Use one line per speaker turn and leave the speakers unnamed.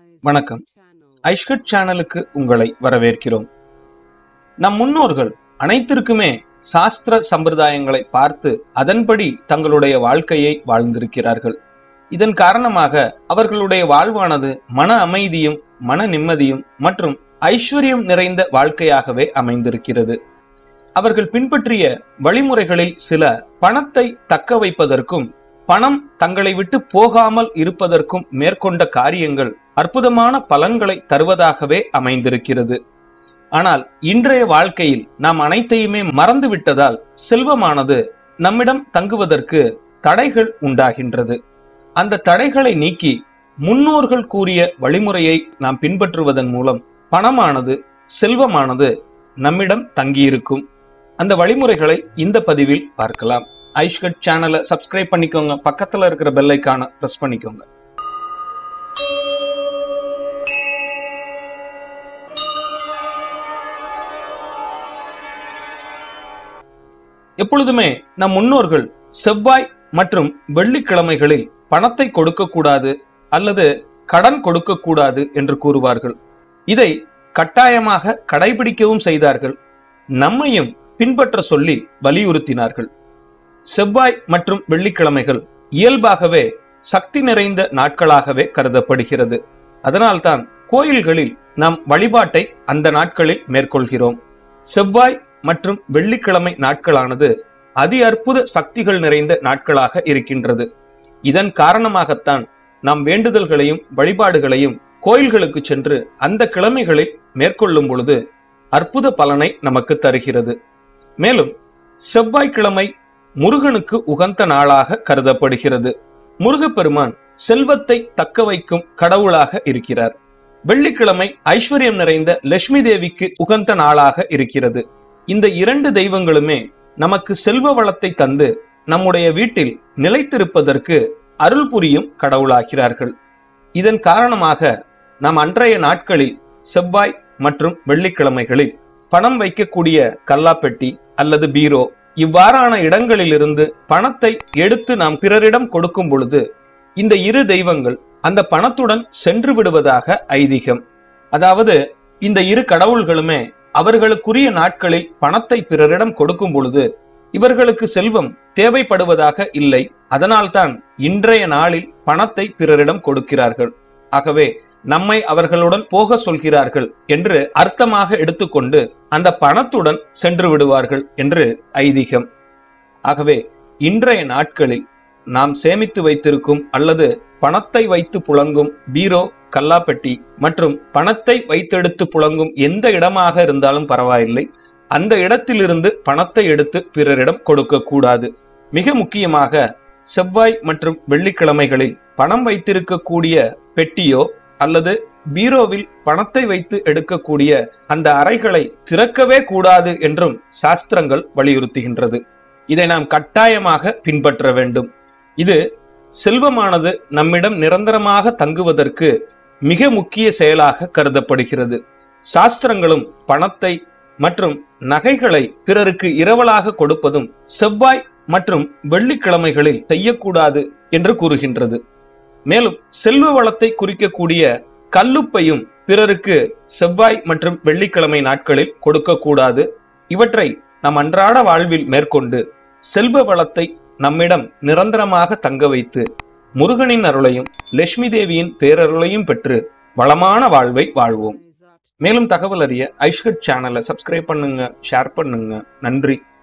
வணக்கம் ஐஷ்கட் சேனலுக்கு உங்களை வரவேற்கிறோம் நம் முன்னோர்கள் அனைத்திற்குமே சாஸ்திர சம்பிரதாயங்களை பார்த்து அதன்படி தங்களுடைய வாழ்க்கையை வாழ்ந்திருக்கிறார்கள் இதன் காரணமாக அவர்களுடைய வாழ்வானது மன அமைதியும் மன நிம்மதியும் மற்றும் ஐஸ்வர்யம் நிறைந்த வாழ்க்கையாகவே அமைந்திருக்கிறது அவர்கள் பின்பற்றிய வழிமுறைகளில் சில பணத்தை தக்க வைப்பதற்கும் பணம் தங்களை விட்டு போகாமல் இருப்பதற்கும் மேற்கொண்ட காரியங்கள் அற்புதமான பலன்களை தருவதாகவே அமைந்திருக்கிறது ஆனால் இன்றைய வாழ்க்கையில் நாம் அனைத்தையுமே மறந்து விட்டதால் செல்வமானது நம்மிடம் தங்குவதற்கு தடைகள் உண்டாகின்றது அந்த தடைகளை நீக்கி முன்னோர்கள் கூறிய வழிமுறையை நாம் பின்பற்றுவதன் மூலம் பணமானது செல்வமானது நம்மிடம் தங்கியிருக்கும் அந்த வழிமுறைகளை இந்த பதிவில் பார்க்கலாம் ஐஷ்கட் சேனலை சப்ஸ்கிரைப் பண்ணிக்கோங்க பக்கத்துல இருக்கிற பெல் ஐக்கான பிரஸ் பண்ணிக்கோங்க எப்பொழுதுமே நம் முன்னோர்கள் செவ்வாய் மற்றும் வெள்ளிக்கிழமைகளில் பணத்தை கொடுக்க கூடாது அல்லது கடன் கொடுக்க கூடாது என்று கூறுவார்கள் இதை கட்டாயமாக கடைபிடிக்கவும் செய்தார்கள் நம்மையும் பின்பற்ற சொல்லி வலியுறுத்தினார்கள் செவ்வாய் மற்றும் வெள்ளிக்கிழமைகள் இயல்பாகவே சக்தி நிறைந்த நாட்களாகவே கருதப்படுகிறது அதனால்தான் கோயில்களில் நாம் வழிபாட்டை அந்த நாட்களில் மேற்கொள்கிறோம் செவ்வாய் மற்றும் வெள்ளிக்கிழமை நாட்களானது அதி அற்புத சக்திகள் நிறைந்த நாட்களாக இருக்கின்றது இதன் காரணமாகத்தான் நாம் வேண்டுதல்களையும் வழிபாடுகளையும் கோயில்களுக்கு சென்று அந்த கிழமைகளில் மேற்கொள்ளும் பொழுது அற்புத பலனை நமக்கு தருகிறது மேலும் செவ்வாய்க்கிழமை முருகனுக்கு உகந்த நாளாக கருதப்படுகிறது முருகப்பெருமான் செல்வத்தை தக்க வைக்கும் கடவுளாக இருக்கிறார் வெள்ளிக்கிழமை ஐஸ்வர்யம் நிறைந்த லட்சுமி தேவிக்கு உகந்த நாளாக இருக்கிறது இந்த இரண்டு தெய்வங்களுமே நமக்கு செல்வ வளத்தை தந்து நம்முடைய வீட்டில் நிலைத்திருப்பதற்கு அருள் புரியும் கடவுளாகிறார்கள் இதன் காரணமாக நாம் அன்றைய நாட்களில் செவ்வாய் மற்றும் வெள்ளிக்கிழமைகளில் பணம் வைக்கக்கூடிய கல்லாப்பெட்டி அல்லது பீரோ இவ்வாறான இடங்களிலிருந்து பணத்தை எடுத்து நாம் பிறரிடம் கொடுக்கும் பொழுது இந்த இரு தெய்வங்கள் அந்த பணத்துடன் சென்று விடுவதாக ஐதீகம் அதாவது இந்த இரு கடவுள்களுமே அவர்களுக்குரிய நாட்களில் பணத்தை பிறரிடம் கொடுக்கும் பொழுது இவர்களுக்கு செல்வம் தேவைப்படுவதாக இல்லை அதனால்தான் இன்றைய நாளில் பணத்தை பிறரிடம் கொடுக்கிறார்கள் ஆகவே நம்மை அவர்களுடன் போக சொல்கிறார்கள் என்று அர்த்தமாக எடுத்துக்கொண்டு அந்த பணத்துடன் சென்று விடுவார்கள் என்று ஐதீகம் ஆகவே இன்றைய நாட்களில் நாம் சேமித்து வைத்திருக்கும் அல்லது பணத்தை வைத்து புழங்கும் பீரோ கல்லாப்பெட்டி மற்றும் பணத்தை வைத்தெடுத்து புழங்கும் எந்த இடமாக இருந்தாலும் பரவாயில்லை அந்த இடத்திலிருந்து பணத்தை எடுத்து பிறரிடம் கொடுக்க கூடாது மிக முக்கியமாக செவ்வாய் மற்றும் வெள்ளிக்கிழமைகளில் பணம் வைத்திருக்கக்கூடிய பெட்டியோ அல்லது பீரோவில் பணத்தை வைத்து எடுக்கக்கூடிய அந்த அறைகளை திறக்கவே கூடாது என்றும் சாஸ்திரங்கள் வலியுறுத்துகின்றது இதை நாம் கட்டாயமாக பின்பற்ற வேண்டும் இது செல்வமானது நம்மிடம் நிரந்தரமாக தங்குவதற்கு மிக முக்கிய செயலாக கருதப்படுகிறது சாஸ்திரங்களும் பணத்தை மற்றும் நகைகளை பிறருக்கு இரவலாக கொடுப்பதும் செவ்வாய் மற்றும் வெள்ளிக்கிழமைகளில் செய்யக்கூடாது என்று கூறுகின்றது மேலும் செல்வ வளத்தை குறிக்கக்கூடிய கல்லுப்பையும் பிறருக்கு செவ்வாய் மற்றும் வெள்ளிக்கிழமை நாட்களில் கொடுக்கக்கூடாது இவற்றை நம் அன்றாட வாழ்வில் மேற்கொண்டு செல்வ வளத்தை நம்மிடம் நிரந்தரமாக தங்க வைத்து முருகனின் அருளையும் லட்சுமி தேவியின் பேரருளையும் பெற்று வளமான வாழ்வை வாழ்வோம் மேலும் தகவல் அறிய ஐஷ்கட் சேனலை சப்ஸ்கிரைப் பண்ணுங்க ஷேர் பண்ணுங்க நன்றி